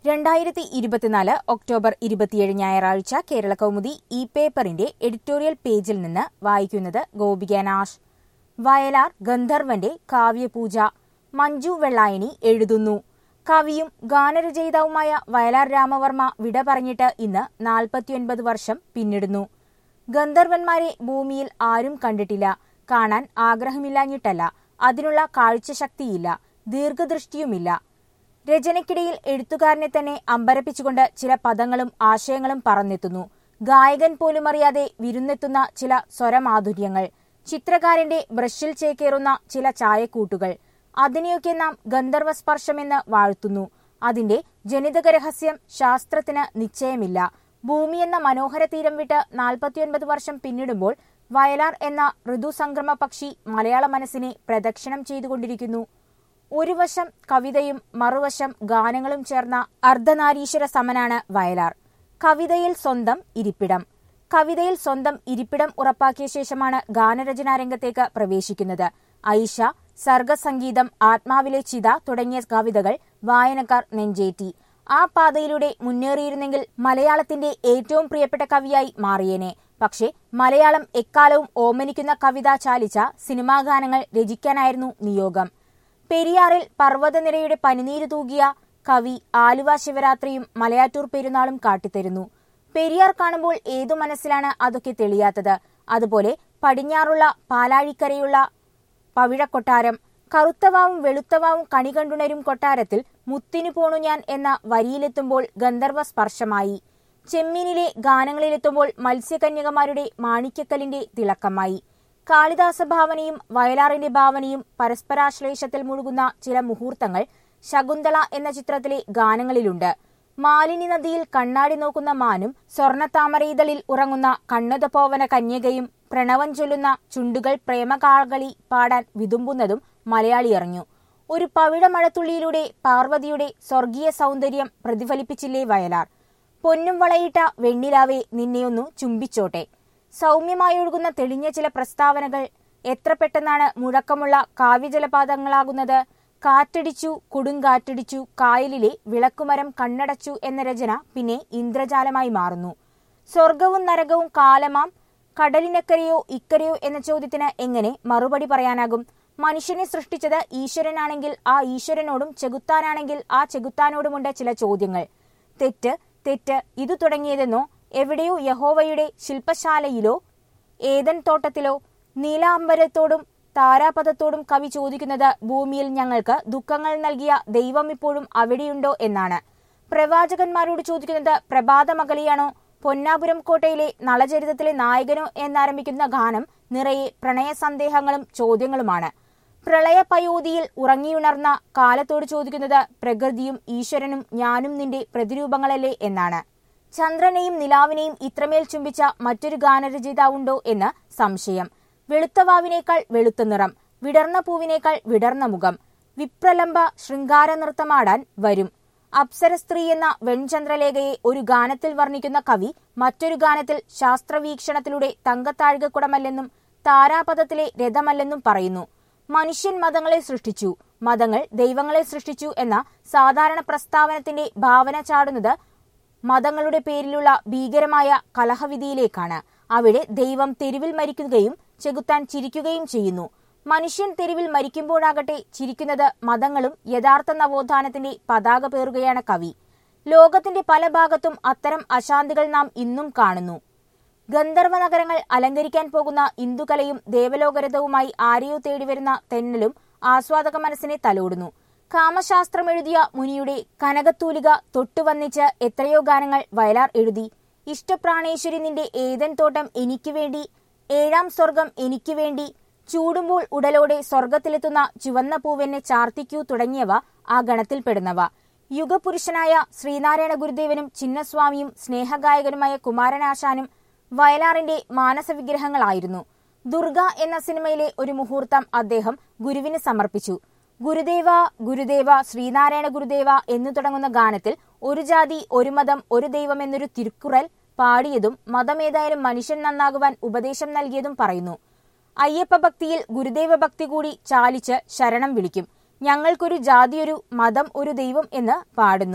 രണ്ടായിരത്തി ഇരുപത്തിനാല് ഒക്ടോബർ ഇരുപത്തിയേഴ് ഞായറാഴ്ച കേരള കൗമുദി ഈ പേപ്പറിന്റെ എഡിറ്റോറിയൽ പേജിൽ നിന്ന് വായിക്കുന്നത് ഗോപിക നാഷ് വയലാർ ഗന്ധർവന്റെ കാവ്യപൂജ മഞ്ജു വെള്ളായണി എഴുതുന്നു കവിയും ഗാനരചയിതാവുമായ വയലാർ രാമവർമ്മ വിട പറഞ്ഞിട്ട് ഇന്ന് നാൽപ്പത്തിയൊൻപത് വർഷം പിന്നിടുന്നു ഗന്ധർവന്മാരെ ഭൂമിയിൽ ആരും കണ്ടിട്ടില്ല കാണാൻ ആഗ്രഹമില്ലാഞ്ഞിട്ടല്ല അതിനുള്ള കാഴ്ചശക്തിയില്ല ദീർഘദൃഷ്ടിയുമില്ല രചനയ്ക്കിടയിൽ എഴുത്തുകാരനെ തന്നെ അമ്പരപ്പിച്ചുകൊണ്ട് ചില പദങ്ങളും ആശയങ്ങളും പറന്നെത്തുന്നു ഗായകൻ പോലും അറിയാതെ വിരുന്നെത്തുന്ന ചില സ്വരമാധുര്യങ്ങൾ ചിത്രകാരന്റെ ബ്രഷിൽ ചേക്കേറുന്ന ചില ചായക്കൂട്ടുകൾ അതിനെയൊക്കെ നാം ഗന്ധർവസ്പർശമെന്ന് വാഴ്ത്തുന്നു അതിന്റെ ജനിതക രഹസ്യം ശാസ്ത്രത്തിന് നിശ്ചയമില്ല ഭൂമി എന്ന മനോഹര തീരം വിട്ട് നാൽപ്പത്തിയൊൻപത് വർഷം പിന്നിടുമ്പോൾ വയലാർ എന്ന ഋതുസംക്രമ പക്ഷി മലയാള മനസ്സിനെ പ്രദക്ഷിണം ചെയ്തുകൊണ്ടിരിക്കുന്നു ഒരു വശം കവിതയും മറുവശം ഗാനങ്ങളും ചേർന്ന അർദ്ധനാരീശ്വര സമനാണ് വയലാർ കവിതയിൽ സ്വന്തം ഇരിപ്പിടം കവിതയിൽ സ്വന്തം ഇരിപ്പിടം ഉറപ്പാക്കിയ ശേഷമാണ് ഗാനരചനാ രംഗത്തേക്ക് പ്രവേശിക്കുന്നത് ഐഷ സർഗസംഗീതം ആത്മാവിലെ ചിത തുടങ്ങിയ കവിതകൾ വായനക്കാർ നെഞ്ചേറ്റി ആ പാതയിലൂടെ മുന്നേറിയിരുന്നെങ്കിൽ മലയാളത്തിന്റെ ഏറ്റവും പ്രിയപ്പെട്ട കവിയായി മാറിയേനെ പക്ഷേ മലയാളം എക്കാലവും ഓമനിക്കുന്ന കവിത ചാലിച്ച സിനിമാ ഗാനങ്ങൾ രചിക്കാനായിരുന്നു നിയോഗം പെരിയാറിൽ പർവ്വതനിരയുടെ പനിനീര് തൂകിയ കവി ആലുവ ശിവരാത്രിയും മലയാറ്റൂർ പെരുന്നാളും കാട്ടിത്തരുന്നു പെരിയാർ കാണുമ്പോൾ ഏതു മനസ്സിലാണ് അതൊക്കെ തെളിയാത്തത് അതുപോലെ പടിഞ്ഞാറുള്ള പാലാഴിക്കരയുള്ള പവിഴക്കൊട്ടാരം കറുത്തവാവും വെളുത്തവാവും കണി കണ്ടുണരും കൊട്ടാരത്തിൽ മുത്തിനു പോണു ഞാൻ എന്ന വരിയിലെത്തുമ്പോൾ ഗന്ധർവ സ്പർശമായി ചെമ്മീനിലെ ഗാനങ്ങളിലെത്തുമ്പോൾ മത്സ്യകന്യകമാരുടെ മാണിക്യക്കലിന്റെ തിളക്കമായി കാളിദാസ ഭാവനയും വയലാറിന്റെ ഭാവനയും പരസ്പരാശ്ലേഷത്തിൽ മുഴുകുന്ന ചില മുഹൂർത്തങ്ങൾ ശകുന്തള എന്ന ചിത്രത്തിലെ ഗാനങ്ങളിലുണ്ട് മാലിനി നദിയിൽ കണ്ണാടി നോക്കുന്ന മാനും സ്വർണത്താമരയിതളിൽ ഉറങ്ങുന്ന കണ്ണുതപോവന കന്യകയും പ്രണവം ചൊല്ലുന്ന ചുണ്ടുകൾ പ്രേമകാളകളി പാടാൻ വിതുമ്പുന്നതും മലയാളി അറിഞ്ഞു ഒരു പവിഴ മഴത്തുള്ളിയിലൂടെ പാർവതിയുടെ സ്വർഗീയ സൗന്ദര്യം പ്രതിഫലിപ്പിച്ചില്ലേ വയലാർ പൊന്നും വളയിട്ട വെണ്ണിലാവെ നിന്നെയൊന്നു ചുംബിച്ചോട്ടെ സൗമ്യമായി ഒഴുകുന്ന തെളിഞ്ഞ ചില പ്രസ്താവനകൾ എത്ര പെട്ടെന്നാണ് മുഴക്കമുള്ള കാവ്യജലപാതങ്ങളാകുന്നത് കാറ്റടിച്ചു കൊടുങ്കാറ്റടിച്ചു കായലിലെ വിളക്കുമരം കണ്ണടച്ചു എന്ന രചന പിന്നെ ഇന്ദ്രജാലമായി മാറുന്നു സ്വർഗവും നരകവും കാലമാം കടലിനക്കരയോ ഇക്കരയോ എന്ന ചോദ്യത്തിന് എങ്ങനെ മറുപടി പറയാനാകും മനുഷ്യനെ സൃഷ്ടിച്ചത് ഈശ്വരനാണെങ്കിൽ ആ ഈശ്വരനോടും ചെകുത്താനാണെങ്കിൽ ആ ചെകുത്താനോടുമുണ്ട് ചില ചോദ്യങ്ങൾ തെറ്റ് തെറ്റ് ഇതു തുടങ്ങിയതെന്നോ എവിടെയോ യഹോവയുടെ ശില്പശാലയിലോ ഏതൻ തോട്ടത്തിലോ നീലാംബരത്തോടും താരാപഥത്തോടും കവി ചോദിക്കുന്നത് ഭൂമിയിൽ ഞങ്ങൾക്ക് ദുഃഖങ്ങൾ നൽകിയ ദൈവം ഇപ്പോഴും അവിടെയുണ്ടോ എന്നാണ് പ്രവാചകന്മാരോട് ചോദിക്കുന്നത് പ്രഭാതമകലിയാണോ പൊന്നാപുരം കോട്ടയിലെ നളചരിതത്തിലെ നായകനോ എന്നാരംഭിക്കുന്ന ഗാനം നിറയെ പ്രണയ സന്ദേഹങ്ങളും ചോദ്യങ്ങളുമാണ് പ്രളയപയോധിയിൽ ഉറങ്ങിയുണർന്ന കാലത്തോട് ചോദിക്കുന്നത് പ്രകൃതിയും ഈശ്വരനും ഞാനും നിന്റെ പ്രതിരൂപങ്ങളല്ലേ എന്നാണ് ചന്ദ്രനെയും നിലാവിനെയും ഇത്രമേൽ ചുംബിച്ച മറ്റൊരു ഗാനരചയിതാവുണ്ടോ എന്ന് സംശയം വെളുത്തവാവിനേക്കാൾ വെളുത്ത നിറം വിടർന്ന പൂവിനേക്കാൾ വിടർന്ന മുഖം വിപ്രലംബ ശൃംഗാര നൃത്തമാടാൻ വരും അപ്സര സ്ത്രീ എന്ന വെൺചന്ദ്രലേഖയെ ഒരു ഗാനത്തിൽ വർണ്ണിക്കുന്ന കവി മറ്റൊരു ഗാനത്തിൽ ശാസ്ത്രവീക്ഷണത്തിലൂടെ തങ്കത്താഴികക്കുടമല്ലെന്നും താരാപഥത്തിലെ രഥമല്ലെന്നും പറയുന്നു മനുഷ്യൻ മതങ്ങളെ സൃഷ്ടിച്ചു മതങ്ങൾ ദൈവങ്ങളെ സൃഷ്ടിച്ചു എന്ന സാധാരണ പ്രസ്താവനത്തിന്റെ ഭാവന ചാടുന്നത് മതങ്ങളുടെ പേരിലുള്ള ഭീകരമായ കലഹവിധിയിലേക്കാണ് അവിടെ ദൈവം തെരുവിൽ മരിക്കുകയും ചെകുത്താൻ ചിരിക്കുകയും ചെയ്യുന്നു മനുഷ്യൻ തെരുവിൽ മരിക്കുമ്പോഴാകട്ടെ ചിരിക്കുന്നത് മതങ്ങളും യഥാർത്ഥ നവോത്ഥാനത്തിന്റെ പതാക പേറുകയാണ് കവി ലോകത്തിന്റെ പല ഭാഗത്തും അത്തരം അശാന്തികൾ നാം ഇന്നും കാണുന്നു ഗന്ധർവ നഗരങ്ങൾ അലങ്കരിക്കാൻ പോകുന്ന ഇന്ദുകലയും ദേവലോകരഥവുമായി ആരെയോ തേടിവരുന്ന തെന്നലും ആസ്വാദക മനസ്സിനെ തലോടുന്നു കാമശാസ്ത്രം എഴുതിയ മുനിയുടെ കനകത്തൂലിക തൊട്ടുവന്നിച്ച് എത്രയോ ഗാനങ്ങൾ വയലാർ എഴുതി ഇഷ്ടപ്രാണേശ്വരി നിന്റെ ഏതൻ തോട്ടം എനിക്ക് വേണ്ടി ഏഴാം സ്വർഗം എനിക്ക് വേണ്ടി ചൂടുമ്പോൾ ഉടലോടെ സ്വർഗത്തിലെത്തുന്ന ചുവന്ന പൂവെന്നെ ചാർത്തിക്കൂ തുടങ്ങിയവ ആ ഗണത്തിൽപ്പെടുന്നവ യുഗപുരുഷനായ ശ്രീനാരായണ ഗുരുദേവനും ചിന്നസ്വാമിയും സ്നേഹഗായകനുമായ കുമാരനാശാനും വയലാറിന്റെ മാനസവിഗ്രഹങ്ങളായിരുന്നു ദുർഗ എന്ന സിനിമയിലെ ഒരു മുഹൂർത്തം അദ്ദേഹം ഗുരുവിന് സമർപ്പിച്ചു ഗുരുദേവ ഗുരുദേവ ശ്രീനാരായണ ഗുരുദേവ എന്നു തുടങ്ങുന്ന ഗാനത്തിൽ ഒരു ജാതി ഒരു മതം ഒരു ദൈവം എന്നൊരു തിരുക്കുറൽ പാടിയതും മതമേതായാലും മനുഷ്യൻ നന്നാകുവാൻ ഉപദേശം നൽകിയതും പറയുന്നു അയ്യപ്പ ഭക്തിയിൽ ഗുരുദേവ ഭക്തി കൂടി ചാലിച്ച് ശരണം വിളിക്കും ഞങ്ങൾക്കൊരു ജാതിയൊരു മതം ഒരു ദൈവം എന്ന് പാടുന്നു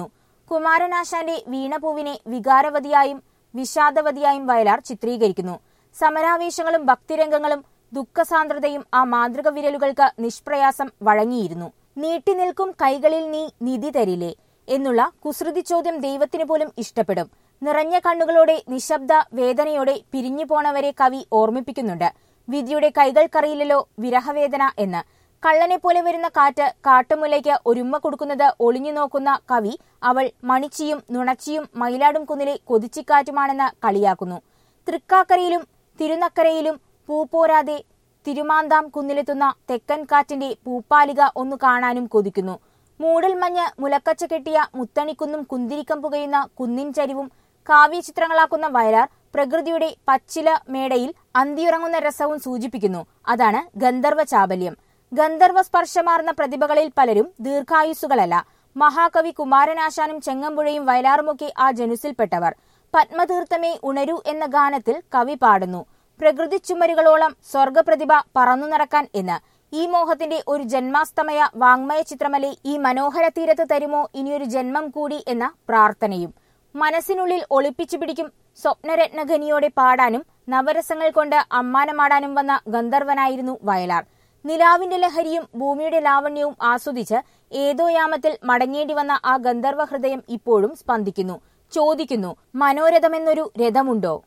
കുമാരനാശാന്റെ വീണപൂവിനെ വികാരവതിയായും വിഷാദവതിയായും വയലാർ ചിത്രീകരിക്കുന്നു സമരാവേശങ്ങളും ഭക്തിരംഗങ്ങളും ദുഃഖസാന്ദ്രതയും ആ മാതൃക വിരലുകൾക്ക് നിഷ്പ്രയാസം വഴങ്ങിയിരുന്നു നീട്ടിനിൽക്കും കൈകളിൽ നീ നിധി തരില്ലേ എന്നുള്ള കുസൃതി ചോദ്യം ദൈവത്തിന് പോലും ഇഷ്ടപ്പെടും നിറഞ്ഞ കണ്ണുകളോടെ നിശബ്ദ വേദനയോടെ പിരിഞ്ഞു പോണവരെ കവി ഓർമ്മിപ്പിക്കുന്നുണ്ട് വിധിയുടെ കൈകൾക്കറിയില്ലല്ലോ വിരഹവേദന എന്ന് കള്ളനെ പോലെ വരുന്ന കാറ്റ് കാട്ടുമുലയ്ക്ക് ഒരുമ്മ കൊടുക്കുന്നത് ഒളിഞ്ഞു നോക്കുന്ന കവി അവൾ മണിച്ചിയും നുണച്ചിയും മയിലാടും കുന്നിലെ കൊതിച്ചിക്കാറ്റുമാണെന്ന് കളിയാക്കുന്നു തൃക്കാക്കരയിലും തിരുനക്കരയിലും പൂ പോരാതെ തിരുമാന്താം കുന്നിലെത്തുന്ന തെക്കൻ കാറ്റിന്റെ പൂപ്പാലിക ഒന്നു കാണാനും കൊതിക്കുന്നു മൂടൽ മഞ്ഞ് മുലക്കച്ച കെട്ടിയ മുത്തണിക്കുന്നും കുന്തിരിക്കം പുകയുന്ന കുന്നിൻ ചരിവും കാവ്യചിത്രങ്ങളാക്കുന്ന വയലാർ പ്രകൃതിയുടെ പച്ചില മേടയിൽ അന്തിയുറങ്ങുന്ന രസവും സൂചിപ്പിക്കുന്നു അതാണ് ഗന്ധർവ ചാബല്യം ഗന്ധർവ സ്പർശമാർന്ന പ്രതിഭകളിൽ പലരും ദീർഘായുസ്സുകളല്ല മഹാകവി കുമാരനാശാനും ചെങ്ങമ്പുഴയും വയലാറുമൊക്കെ ആ ജനുസിൽപ്പെട്ടവർ പത്മതീർത്ഥമേ ഉണരൂ എന്ന ഗാനത്തിൽ കവി പാടുന്നു പ്രകൃതി ചുമരുകളോളം സ്വർഗപ്രതിഭ പറന്നു നടക്കാൻ എന്ന് ഈ മോഹത്തിന്റെ ഒരു ജന്മാസ്തമയ വാങ്മയ ചിത്രമല്ലേ ഈ മനോഹര തീരത്ത് തരുമോ ഇനിയൊരു ജന്മം കൂടി എന്ന പ്രാർത്ഥനയും മനസ്സിനുള്ളിൽ ഒളിപ്പിച്ചു പിടിക്കും സ്വപ്നരത്നഖനിയോടെ പാടാനും നവരസങ്ങൾ കൊണ്ട് അമ്മാനമാടാനും വന്ന ഗന്ധർവനായിരുന്നു വയലാർ നിലാവിന്റെ ലഹരിയും ഭൂമിയുടെ ലാവണ്യവും ആസ്വദിച്ച് ഏതോ യാമത്തിൽ മടങ്ങേണ്ടി വന്ന ആ ഗന്ധർവ ഹൃദയം ഇപ്പോഴും സ്പന്ദിക്കുന്നു ചോദിക്കുന്നു മനോരഥമെന്നൊരു രഥമുണ്ടോ